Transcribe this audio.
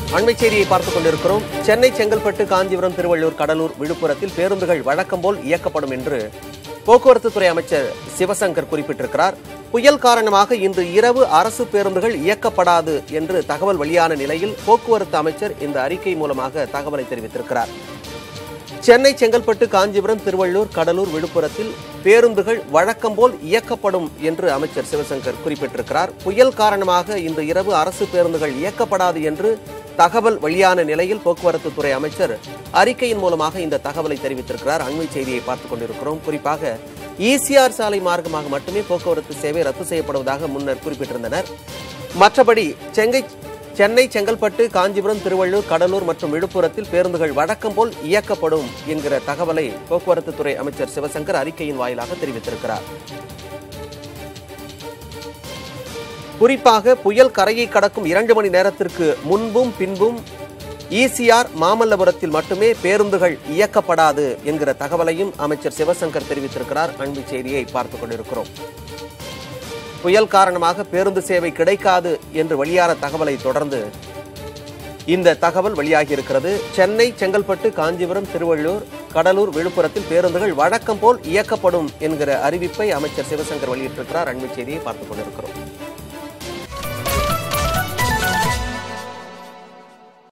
அண்மைச் செய்தியை பார்த்துக் கொண்டிருக்கிறோம் சென்னை செங்கல்பட்டு காஞ்சிபுரம் திருவள்ளூர் கடலூர் விழுப்புரத்தில் பேருந்துகள் வழக்கம் போல் இயக்கப்படும் என்று போக்குவரத்து துறை அமைச்சர் சிவசங்கர் குறிப்பிட்டிருக்கிறார் புயல் காரணமாக இன்று இரவு அரசு பேருந்துகள் இயக்கப்படாது என்று தகவல் வெளியான நிலையில் போக்குவரத்து அமைச்சர் இந்த அறிக்கை மூலமாக தகவலை தெரிவித்திருக்கிறார் சென்னை செங்கல்பட்டு காஞ்சிபுரம் திருவள்ளூர் கடலூர் விழுப்புரத்தில் பேருந்துகள் வழக்கம் போல் இயக்கப்படும் என்று அமைச்சர் சிவசங்கர் குறிப்பிட்டிருக்கிறார் புயல் காரணமாக இன்று இரவு அரசு பேருந்துகள் இயக்கப்படாது என்று தகவல் வெளியான நிலையில் போக்குவரத்து துறை அமைச்சர் அறிக்கையின் மூலமாக இந்த தகவலை தெரிவித்திருக்கிறார் அண்மை செய்தியை பார்த்துக் கொண்டிருக்கிறோம் குறிப்பாக ஈசிஆர் சாலை மார்க்கமாக மட்டுமே போக்குவரத்து சேவை ரத்து செய்யப்படுவதாக முன்னர் குறிப்பிட்டிருந்தனர் மற்றபடி செங்கை சென்னை செங்கல்பட்டு காஞ்சிபுரம் திருவள்ளூர் கடலூர் மற்றும் விழுப்புரத்தில் பேருந்துகள் வழக்கம் போல் இயக்கப்படும் என்கிற தகவலை போக்குவரத்து துறை அமைச்சர் சிவசங்கர் அறிக்கையின் வாயிலாக தெரிவித்திருக்கிறார் குறிப்பாக புயல் கரையை கடக்கும் இரண்டு மணி நேரத்திற்கு முன்பும் பின்பும் ஈசிஆர் மாமல்லபுரத்தில் மட்டுமே பேருந்துகள் இயக்கப்படாது என்கிற தகவலையும் அமைச்சர் சிவசங்கர் தெரிவித்திருக்கிறார் அன்பு செய்தியை பார்த்துக் கொண்டிருக்கிறோம் புயல் காரணமாக பேருந்து சேவை கிடைக்காது என்று வெளியான தகவலை தொடர்ந்து இந்த தகவல் வெளியாகி இருக்கிறது சென்னை செங்கல்பட்டு காஞ்சிபுரம் திருவள்ளூர் கடலூர் விழுப்புரத்தில் பேருந்துகள் வழக்கம் போல் இயக்கப்படும் என்கிற அறிவிப்பை அமைச்சர் சிவசங்கர் வெளியிட்டிருக்கிறார் அண்மை செய்தியை பார்த்துக் கொண்டிருக்கிறோம்